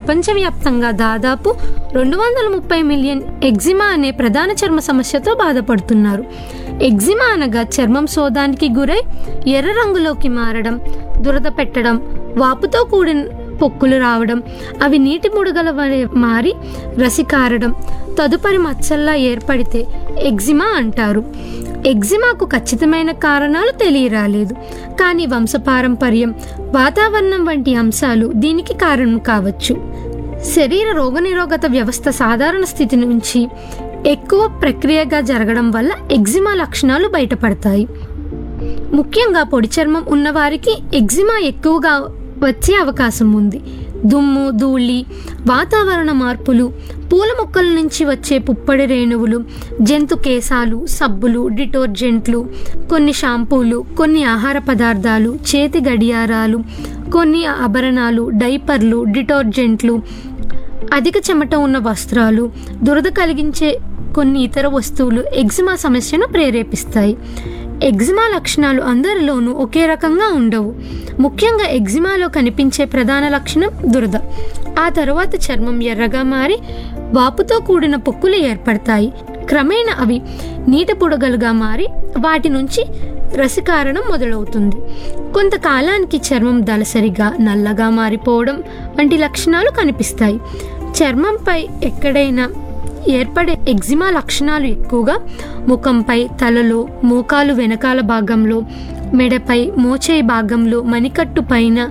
ప్రపంచవ్యాప్తంగా దాదాపు రెండు వందల ముప్పై మిలియన్ ఎగ్జిమా అనే ప్రధాన చర్మ సమస్యతో బాధపడుతున్నారు ఎగ్జిమా అనగా చర్మం సోదానికి గురై ఎర్ర రంగులోకి మారడం దురద పెట్టడం వాపుతో కూడిన పొక్కులు రావడం అవి నీటి ముడగల వలె మారి రసి కారడం తదుపరి మచ్చల్లా ఏర్పడితే ఎగ్జిమా అంటారు ఎగ్జిమాకు ఖచ్చితమైన కారణాలు తెలియరాలేదు కానీ వంశపారంపర్యం వాతావరణం వంటి అంశాలు దీనికి కారణం కావచ్చు శరీర రోగనిరోధక వ్యవస్థ సాధారణ స్థితి నుంచి ఎక్కువ ప్రక్రియగా జరగడం వల్ల ఎగ్జిమా లక్షణాలు బయటపడతాయి ముఖ్యంగా పొడి చర్మం ఉన్నవారికి ఎగ్జిమా ఎక్కువగా వచ్చే అవకాశం ఉంది దుమ్ము ధూళి వాతావరణ మార్పులు పూల మొక్కల నుంచి వచ్చే పుప్పడి రేణువులు జంతు కేశాలు సబ్బులు డిటర్జెంట్లు కొన్ని షాంపూలు కొన్ని ఆహార పదార్థాలు చేతి గడియారాలు కొన్ని ఆభరణాలు డైపర్లు డిటర్జెంట్లు అధిక చెమట ఉన్న వస్త్రాలు దురద కలిగించే కొన్ని ఇతర వస్తువులు ఎగ్జిమా సమస్యను ప్రేరేపిస్తాయి ఎగ్జిమా లక్షణాలు అందరిలోనూ ఒకే రకంగా ఉండవు ముఖ్యంగా ఎగ్జిమాలో కనిపించే ప్రధాన లక్షణం దురద ఆ తరువాత చర్మం ఎర్రగా మారి వాపుతో కూడిన పొక్కులు ఏర్పడతాయి క్రమేణా అవి నీటి బుడగలుగా మారి వాటి నుంచి రసికారణం మొదలవుతుంది కొంతకాలానికి చర్మం దళసరిగా నల్లగా మారిపోవడం వంటి లక్షణాలు కనిపిస్తాయి చర్మంపై ఎక్కడైనా ఏర్పడే ఎగ్జిమా లక్షణాలు ఎక్కువగా ముఖంపై తలలో మోకాలు వెనకాల భాగంలో మెడపై మోచేయి భాగంలో మణికట్టు పైన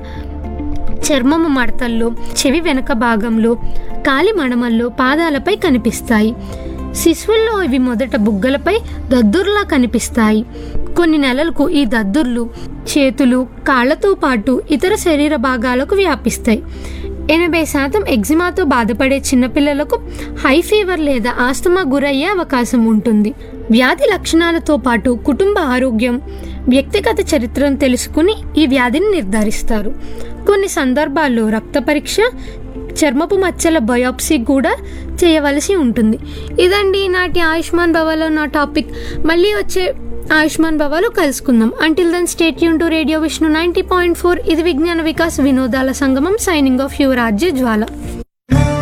చర్మము మడతల్లో చెవి వెనక భాగంలో కాలి మడమల్లో పాదాలపై కనిపిస్తాయి శిశువుల్లో ఇవి మొదట బుగ్గలపై దద్దుర్లా కనిపిస్తాయి కొన్ని నెలలకు ఈ దద్దుర్లు చేతులు కాళ్లతో పాటు ఇతర శరీర భాగాలకు వ్యాపిస్తాయి ఎనభై శాతం ఎగ్జిమాతో బాధపడే చిన్నపిల్లలకు హై ఫీవర్ లేదా ఆస్తమా గురయ్యే అవకాశం ఉంటుంది వ్యాధి లక్షణాలతో పాటు కుటుంబ ఆరోగ్యం వ్యక్తిగత చరిత్రను తెలుసుకుని ఈ వ్యాధిని నిర్ధారిస్తారు కొన్ని సందర్భాల్లో రక్త పరీక్ష చర్మపు మచ్చల బయోప్సీ కూడా చేయవలసి ఉంటుంది ఇదండి నాటి ఆయుష్మాన్ భవలో నా టాపిక్ మళ్ళీ వచ్చే ఆయుష్మాన్ భవాలో కలుసుకుందాం అంటిల్ దెన్ స్టేట్ యూన్ to radio Vishnu ninety point four ఇది విజ్ఞాన వికాస్ వినోదాల సంగమం సైనింగ్ ఆఫ్ యువర్ రాజ్య జ్వాల